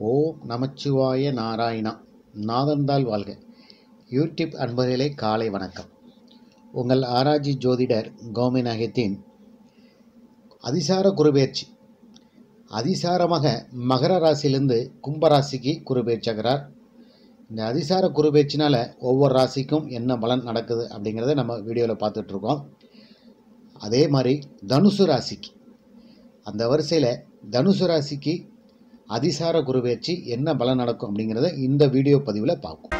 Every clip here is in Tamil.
ஓம் நமச்சிவாய நாராயணா நாதந்தாள் வாழ்க யூடியூப் அன்பர்களே காலை வணக்கம் உங்கள் ஆராய்ச்சி ஜோதிடர் கோமிநாயகத்தின் அதிசார குருபெயர்ச்சி அதிசாரமாக மகர ராசியிலிருந்து கும்பராசிக்கு குருபெயர்ச்சாகிறார் இந்த அதிசார குருபெயர்ச்சினால ஒவ்வொரு ராசிக்கும் என்ன பலன் நடக்குது அப்படிங்கிறத நம்ம வீடியோவில் பார்த்துட்ருக்கோம் அதே மாதிரி தனுசு ராசிக்கு அந்த வரிசையில் தனுசு ராசிக்கு அதிசார குருபெயர்ச்சி என்ன பலன் நடக்கும் அப்படிங்கிறத இந்த வீடியோ பதிவில் பார்க்கும்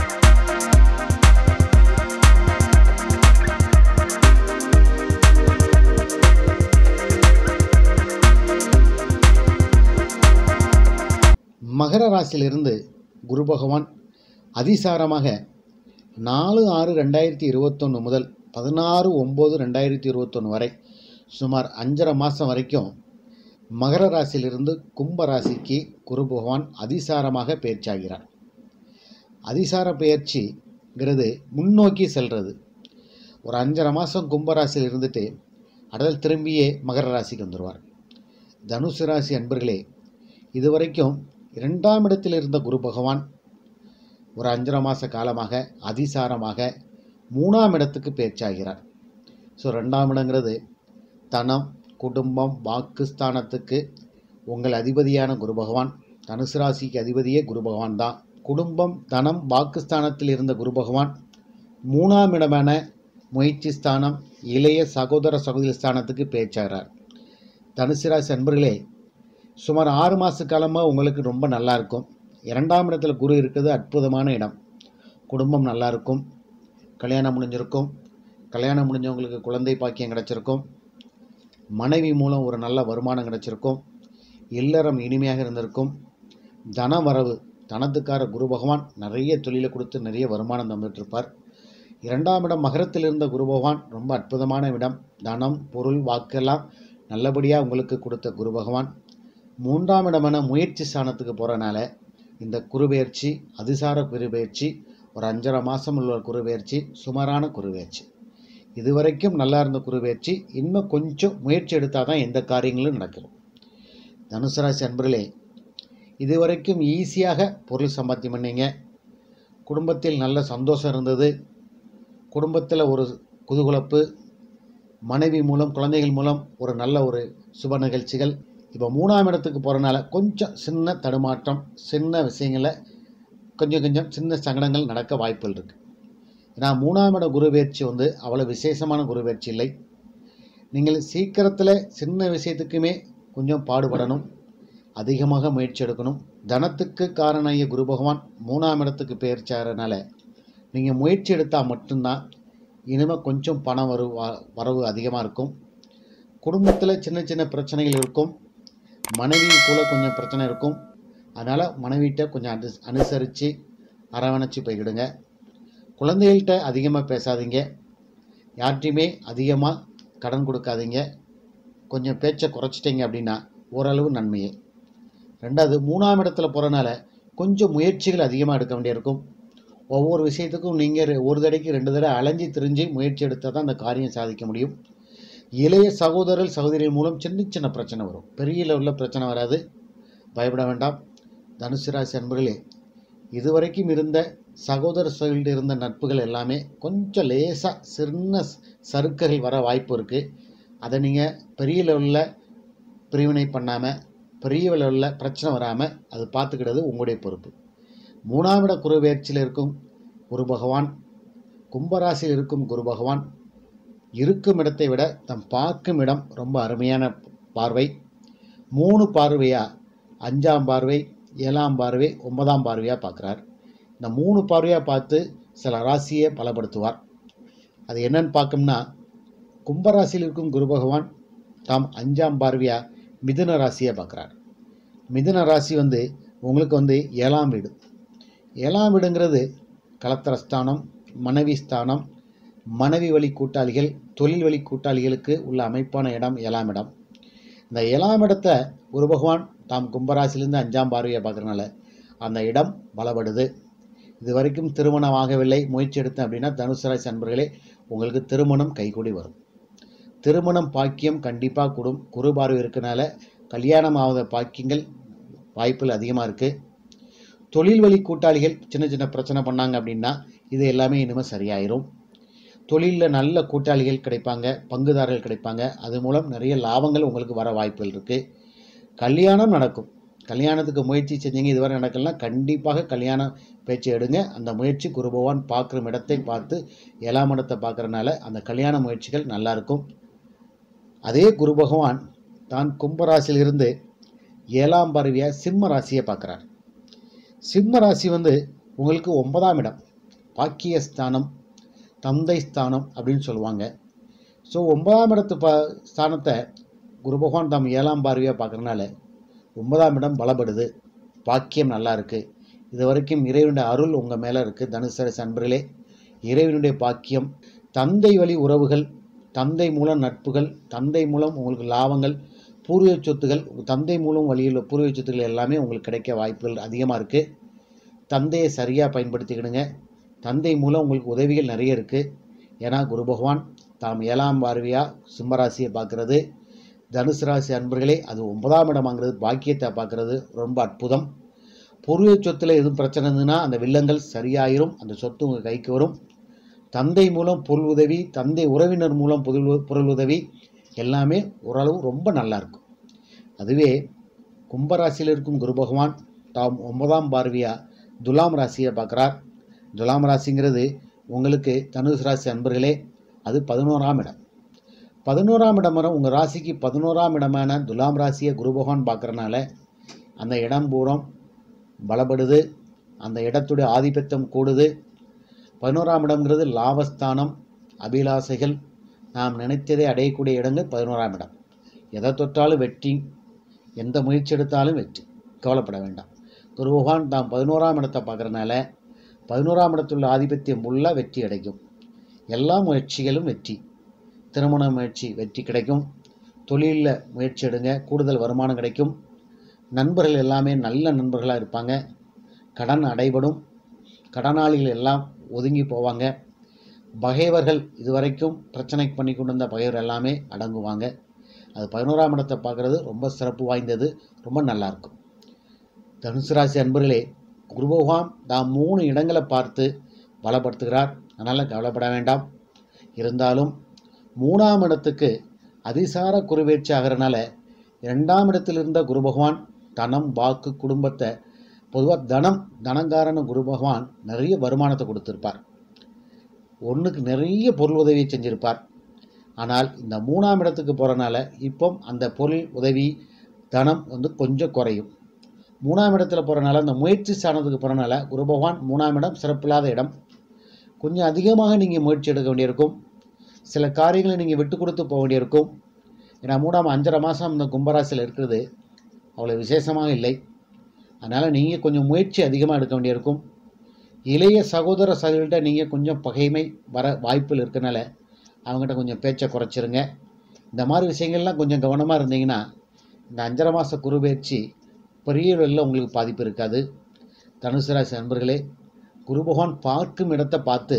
மகர ராசியிலிருந்து குரு பகவான் அதிசாரமாக நாலு ஆறு ரெண்டாயிரத்தி இருபத்தொன்று முதல் பதினாறு ஒம்பது ரெண்டாயிரத்தி இருபத்தொன்று வரை சுமார் அஞ்சரை மாதம் வரைக்கும் மகர ராசியிலிருந்து கும்ப ராசிக்கு குரு பகவான் அதிசாரமாக பெயர்ச்சியாகிறார் அதிசார பெயர்ச்சிங்கிறது முன்னோக்கி செல்றது ஒரு அஞ்சரை மாதம் கும்பராசியில் இருந்துட்டு அடுத்த திரும்பியே மகர ராசிக்கு வந்துடுவார் தனுசு ராசி அன்பர்களே இதுவரைக்கும் இரண்டாம் இடத்தில் இருந்த குரு பகவான் ஒரு அஞ்சரை மாத காலமாக அதிசாரமாக மூணாம் இடத்துக்கு பேச்சாகிறார் ஸோ ரெண்டாம் இடங்கிறது தனம் குடும்பம் வாக்குஸ்தானத்துக்கு உங்கள் அதிபதியான குரு பகவான் தனுசு ராசிக்கு அதிபதியே குரு பகவான் தான் குடும்பம் தனம் வாக்குஸ்தானத்தில் இருந்த குரு பகவான் மூணாம் இடமான முயற்சி ஸ்தானம் இளைய சகோதர சகோதரி ஸ்தானத்துக்கு பேச்சாகிறார் தனுசு ராசி அன்பர்களே சுமார் ஆறு மாத காலமாக உங்களுக்கு ரொம்ப நல்லா இருக்கும் இரண்டாம் இடத்துல குரு இருக்கிறது அற்புதமான இடம் குடும்பம் நல்லா இருக்கும் கல்யாணம் முடிஞ்சிருக்கும் கல்யாணம் முடிஞ்சவங்களுக்கு குழந்தை பாக்கியம் கிடச்சிருக்கும் மனைவி மூலம் ஒரு நல்ல வருமானம் கிடச்சிருக்கும் இல்லறம் இனிமையாக இருந்திருக்கும் தன வரவு தனத்துக்கார குரு பகவான் நிறைய தொழிலை கொடுத்து நிறைய வருமானம் தந்துட்டுருப்பார் இரண்டாம் இடம் மகரத்தில் இருந்த குரு பகவான் ரொம்ப அற்புதமான இடம் தனம் பொருள் வாக்கெல்லாம் நல்லபடியாக உங்களுக்கு கொடுத்த குரு பகவான் மூன்றாம் இடமான முயற்சி ஸ்தானத்துக்கு போகிறனால இந்த குருபெயர்ச்சி அதிசார குருபெயர்ச்சி ஒரு அஞ்சரை மாதம் உள்ள குருபெயர்ச்சி சுமாரான குருபெயர்ச்சி இதுவரைக்கும் நல்லா இருந்த குருபெயர்ச்சி இன்னும் கொஞ்சம் முயற்சி எடுத்தால் தான் எந்த காரியங்களும் நடக்கும் தனுசு ராசி அன்பர்களே இதுவரைக்கும் ஈஸியாக பொருள் சம்பாத்தியம் பண்ணீங்க குடும்பத்தில் நல்ல சந்தோஷம் இருந்தது குடும்பத்தில் ஒரு குதூகலப்பு மனைவி மூலம் குழந்தைகள் மூலம் ஒரு நல்ல ஒரு சுப நிகழ்ச்சிகள் இப்போ மூணாம் இடத்துக்கு போகிறனால கொஞ்சம் சின்ன தடுமாற்றம் சின்ன விஷயங்களில் கொஞ்சம் கொஞ்சம் சின்ன சங்கடங்கள் நடக்க வாய்ப்புகள் இருக்குது ஏன்னா மூணாம் இட குரு பயிற்சி வந்து அவ்வளோ விசேஷமான குரு பயிற்சி இல்லை நீங்கள் சீக்கிரத்தில் சின்ன விஷயத்துக்குமே கொஞ்சம் பாடுபடணும் அதிகமாக முயற்சி எடுக்கணும் தனத்துக்கு காரணாய குரு பகவான் மூணாம் இடத்துக்கு பெயர்ச்சாகிறனால நீங்கள் முயற்சி எடுத்தால் மட்டும்தான் இனிமேல் கொஞ்சம் பணம் வரு வரவு அதிகமாக இருக்கும் குடும்பத்தில் சின்ன சின்ன பிரச்சனைகள் இருக்கும் மனைவி கூட கொஞ்சம் பிரச்சனை இருக்கும் அதனால் மனைவிட்ட கொஞ்சம் அனு அனுசரித்து அரவணைச்சி போய்கிடுங்க குழந்தைகள்கிட்ட அதிகமாக பேசாதீங்க யார்கிட்டையுமே அதிகமாக கடன் கொடுக்காதீங்க கொஞ்சம் பேச்சை குறைச்சிட்டிங்க அப்படின்னா ஓரளவு நன்மையே ரெண்டாவது மூணாம் இடத்துல போகிறனால கொஞ்சம் முயற்சிகள் அதிகமாக எடுக்க வேண்டியிருக்கும் ஒவ்வொரு விஷயத்துக்கும் நீங்கள் ஒரு தடைக்கு ரெண்டு தடவை அலைஞ்சி திரிஞ்சு முயற்சி எடுத்தால் தான் அந்த காரியம் சாதிக்க முடியும் இளைய சகோதரர் சகோதரிகள் மூலம் சின்ன சின்ன பிரச்சனை வரும் பெரிய லெவலில் பிரச்சனை வராது பயப்பட வேண்டாம் தனுசு ராசி அன்பர்களே இதுவரைக்கும் இருந்த சகோதர சகோதரில் இருந்த நட்புகள் எல்லாமே கொஞ்சம் லேசாக சின்ன சறுக்குகள் வர வாய்ப்பு இருக்குது அதை நீங்கள் பெரிய லெவலில் பிரிவினை பண்ணாமல் பெரிய லெவலில் பிரச்சனை வராமல் அது பார்த்துக்கிறது உங்களுடைய பொறுப்பு மூணாம் இட குரு பயிற்சியில் இருக்கும் குரு பகவான் கும்பராசியில் இருக்கும் குரு பகவான் இருக்கும் இடத்தை விட தம் பார்க்கும் இடம் ரொம்ப அருமையான பார்வை மூணு பார்வையாக அஞ்சாம் பார்வை ஏழாம் பார்வை ஒன்பதாம் பார்வையாக பார்க்குறார் இந்த மூணு பார்வையாக பார்த்து சில ராசியை பலப்படுத்துவார் அது என்னன்னு பார்க்கோம்னா கும்பராசியில் இருக்கும் குரு பகவான் தாம் அஞ்சாம் பார்வையாக மிதுன ராசியை பார்க்குறார் மிதுன ராசி வந்து உங்களுக்கு வந்து ஏழாம் வீடு ஏழாம் வீடுங்கிறது கலத்திரஸ்தானம் மனைவி ஸ்தானம் மனைவி வழி கூட்டாளிகள் தொழில் வழி கூட்டாளிகளுக்கு உள்ள அமைப்பான இடம் ஏழாம் இடம் இந்த ஏழாம் இடத்தை குரு பகவான் தாம் கும்பராசிலேருந்து அஞ்சாம் பார்வையை பார்க்குறனால அந்த இடம் பலப்படுது இது வரைக்கும் திருமணம் ஆகவில்லை முயற்சி எடுத்தேன் அப்படின்னா தனுசு ராசி அன்பர்களே உங்களுக்கு திருமணம் கைகூடி வரும் திருமணம் பாக்கியம் கண்டிப்பாக குடும் குரு பார்வை இருக்கனால கல்யாணம் ஆகாத பாக்கியங்கள் வாய்ப்புகள் அதிகமாக இருக்குது தொழில் வழி கூட்டாளிகள் சின்ன சின்ன பிரச்சனை பண்ணாங்க அப்படின்னா இது எல்லாமே இனிமேல் சரியாயிரும் தொழிலில் நல்ல கூட்டாளிகள் கிடைப்பாங்க பங்குதாரர்கள் கிடைப்பாங்க அது மூலம் நிறைய லாபங்கள் உங்களுக்கு வர வாய்ப்புகள் இருக்குது கல்யாணம் நடக்கும் கல்யாணத்துக்கு முயற்சி செஞ்சீங்க இதுவரை நடக்கலாம் கண்டிப்பாக கல்யாண பேச்சு எடுங்க அந்த முயற்சி குரு பகவான் பார்க்குற இடத்தை பார்த்து ஏழாம் இடத்தை பார்க்குறனால அந்த கல்யாண முயற்சிகள் நல்லா இருக்கும் அதே குரு பகவான் தான் கும்பராசியிலிருந்து ஏழாம் பருவியாக சிம்ம ராசியை பார்க்குறார் சிம்ம ராசி வந்து உங்களுக்கு ஒன்பதாம் இடம் பாக்கியஸ்தானம் தந்தை ஸ்தானம் அப்படின்னு சொல்லுவாங்க ஸோ ஒன்பதாம் இடத்து ப ஸ்தானத்தை குரு பகவான் தாம் ஏழாம் பார்வையாக பார்க்குறனால ஒன்பதாம் இடம் பலப்படுது பாக்கியம் நல்லா இருக்குது இது வரைக்கும் இறைவனுடைய அருள் உங்கள் மேலே இருக்குது தனுசரசு அன்பர்களே இறைவனுடைய பாக்கியம் தந்தை வழி உறவுகள் தந்தை மூலம் நட்புகள் தந்தை மூலம் உங்களுக்கு லாபங்கள் பூர்வீக சொத்துகள் உங்க தந்தை மூலம் வழியில் பூர்வீக சொத்துக்கள் எல்லாமே உங்களுக்கு கிடைக்க வாய்ப்புகள் அதிகமாக இருக்குது தந்தையை சரியாக பயன்படுத்திக்கிடுங்க தந்தை மூலம் உங்களுக்கு உதவிகள் நிறைய இருக்குது ஏன்னா குரு பகவான் தாம் ஏழாம் பார்வையாக சிம்மராசியை பார்க்குறது தனுசு ராசி அன்பர்களே அது ஒன்பதாம் இடம் வாங்குறது பாக்கியத்தை பார்க்குறது ரொம்ப அற்புதம் பூர்வீக சொத்தில் எதுவும் பிரச்சனை இருந்ததுன்னா அந்த வில்லங்கள் சரியாயிரும் அந்த சொத்து உங்கள் கைக்கு வரும் தந்தை மூலம் பொருள் உதவி தந்தை உறவினர் மூலம் பொருள் உ- பொருள் உதவி எல்லாமே ஓரளவு ரொம்ப நல்லா இருக்கும் அதுவே கும்பராசியில் இருக்கும் குரு பகவான் தாம் ஒன்பதாம் பார்வையா துலாம் ராசியை பார்க்குறார் துலாம் ராசிங்கிறது உங்களுக்கு தனுசு ராசி அன்பர்களே அது பதினோராம் இடம் பதினோராம் இடம் வரும் உங்கள் ராசிக்கு பதினோராம் இடமான துலாம் ராசியை குரு பகவான் பார்க்குறனால அந்த இடம் பூரம் பலப்படுது அந்த இடத்துடைய ஆதிபத்தியம் கூடுது பதினோராம் இடம்ங்கிறது லாபஸ்தானம் அபிலாசைகள் நாம் நினைத்ததை அடையக்கூடிய இடங்கள் பதினோராம் இடம் எதை தொட்டாலும் வெற்றி எந்த முயற்சி எடுத்தாலும் வெற்றி கவலைப்பட வேண்டாம் குரு பகவான் தாம் பதினோராம் இடத்தை பார்க்குறனால பதினோராம் இடத்துள்ள ஆதிபத்தியம் உள்ள வெற்றி கிடைக்கும் எல்லா முயற்சிகளும் வெற்றி திருமண முயற்சி வெற்றி கிடைக்கும் தொழிலில் முயற்சி எடுங்க கூடுதல் வருமானம் கிடைக்கும் நண்பர்கள் எல்லாமே நல்ல நண்பர்களாக இருப்பாங்க கடன் அடைபடும் கடனாளிகள் எல்லாம் ஒதுங்கி போவாங்க பகைவர்கள் இதுவரைக்கும் பிரச்சனை பண்ணி கொண்டு வந்த பகைவர் எல்லாமே அடங்குவாங்க அது பதினோராம் இடத்தை பார்க்குறது ரொம்ப சிறப்பு வாய்ந்தது ரொம்ப நல்லாயிருக்கும் தனுசு ராசி அன்பர்களே குரு பகவான் தாம் மூணு இடங்களை பார்த்து பலப்படுத்துகிறார் அதனால் கவலைப்பட வேண்டாம் இருந்தாலும் மூணாம் இடத்துக்கு அதிசார குருவேட்சி ஆகிறனால இரண்டாம் இடத்தில் இருந்த குரு பகவான் தனம் வாக்கு குடும்பத்தை பொதுவாக தனம் தனங்காரன குரு பகவான் நிறைய வருமானத்தை கொடுத்திருப்பார் ஒன்றுக்கு நிறைய பொருள் உதவி செஞ்சிருப்பார் ஆனால் இந்த மூணாம் இடத்துக்கு போகிறனால இப்போ அந்த பொருள் உதவி தனம் வந்து கொஞ்சம் குறையும் மூணாம் இடத்துல போகிறனால அந்த முயற்சி ஸ்தானத்துக்கு போகிறனால குரு பகவான் மூணாம் இடம் சிறப்பில்லாத இடம் கொஞ்சம் அதிகமாக நீங்கள் முயற்சி எடுக்க வேண்டியிருக்கும் சில காரியங்களை நீங்கள் விட்டு கொடுத்து போக வேண்டியிருக்கும் ஏன்னா மூணாம் அஞ்சரை மாதம் இந்த கும்பராசியில் இருக்கிறது அவ்வளோ விசேஷமாக இல்லை அதனால் நீங்கள் கொஞ்சம் முயற்சி அதிகமாக எடுக்க வேண்டியிருக்கும் இளைய சகோதர சகோதரிகிட்ட நீங்கள் கொஞ்சம் பகைமை வர வாய்ப்புகள் இருக்கனால அவங்ககிட்ட கொஞ்சம் பேச்சை குறைச்சிருங்க இந்த மாதிரி விஷயங்கள்லாம் கொஞ்சம் கவனமாக இருந்தீங்கன்னா இந்த அஞ்சரை மாத குருபெயர்ச்சி பெரிய அளவில் உங்களுக்கு பாதிப்பு இருக்காது தனுசு ராசி நண்பர்களே குரு பகவான் பார்க்கும் இடத்தை பார்த்து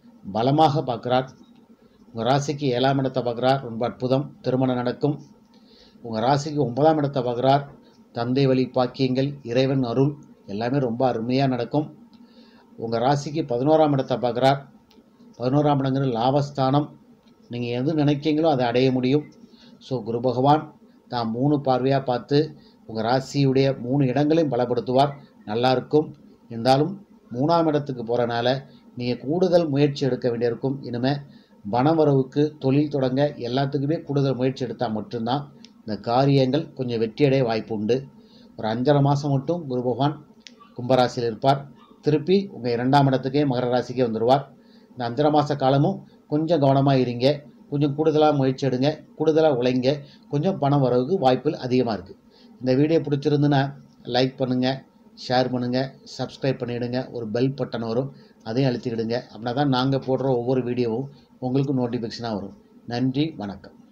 பலமாக பார்க்குறார் உங்கள் ராசிக்கு ஏழாம் இடத்தை பார்க்குறார் ரொம்ப அற்புதம் திருமணம் நடக்கும் உங்கள் ராசிக்கு ஒன்பதாம் இடத்தை பார்க்குறார் தந்தை வழி பாக்கியங்கள் இறைவன் அருள் எல்லாமே ரொம்ப அருமையாக நடக்கும் உங்கள் ராசிக்கு பதினோராம் இடத்தை பார்க்குறார் பதினோராம் இடங்கிறது லாபஸ்தானம் நீங்கள் எது நினைக்கிறீங்களோ அதை அடைய முடியும் ஸோ குரு பகவான் தான் மூணு பார்வையாக பார்த்து உங்கள் ராசியுடைய மூணு இடங்களையும் பலப்படுத்துவார் நல்லா இருக்கும் இருந்தாலும் மூணாம் இடத்துக்கு போகிறனால நீங்கள் கூடுதல் முயற்சி எடுக்க வேண்டியிருக்கும் இனிமேல் பணவரவுக்கு தொழில் தொடங்க எல்லாத்துக்குமே கூடுதல் முயற்சி எடுத்தால் மட்டும்தான் இந்த காரியங்கள் கொஞ்சம் வெற்றியடைய வாய்ப்பு உண்டு ஒரு அஞ்சரை மாதம் மட்டும் குரு பகவான் கும்பராசியில் இருப்பார் திருப்பி உங்கள் இரண்டாம் இடத்துக்கே மகர ராசிக்கே வந்துடுவார் இந்த அஞ்சரை மாத காலமும் கொஞ்சம் கவனமாக இருங்க கொஞ்சம் கூடுதலாக முயற்சி எடுங்க கூடுதலாக உழைங்க கொஞ்சம் பணம் வரவுக்கு வாய்ப்புகள் அதிகமாக இருக்குது இந்த வீடியோ பிடிச்சிருந்துன்னா லைக் பண்ணுங்கள் ஷேர் பண்ணுங்கள் சப்ஸ்கிரைப் பண்ணிவிடுங்க ஒரு பெல் பட்டன் வரும் அதையும் அழுத்திக்கிடுங்க அப்படின்னா தான் நாங்கள் போடுற ஒவ்வொரு வீடியோவும் உங்களுக்கு நோட்டிஃபிகேஷனாக வரும் நன்றி வணக்கம்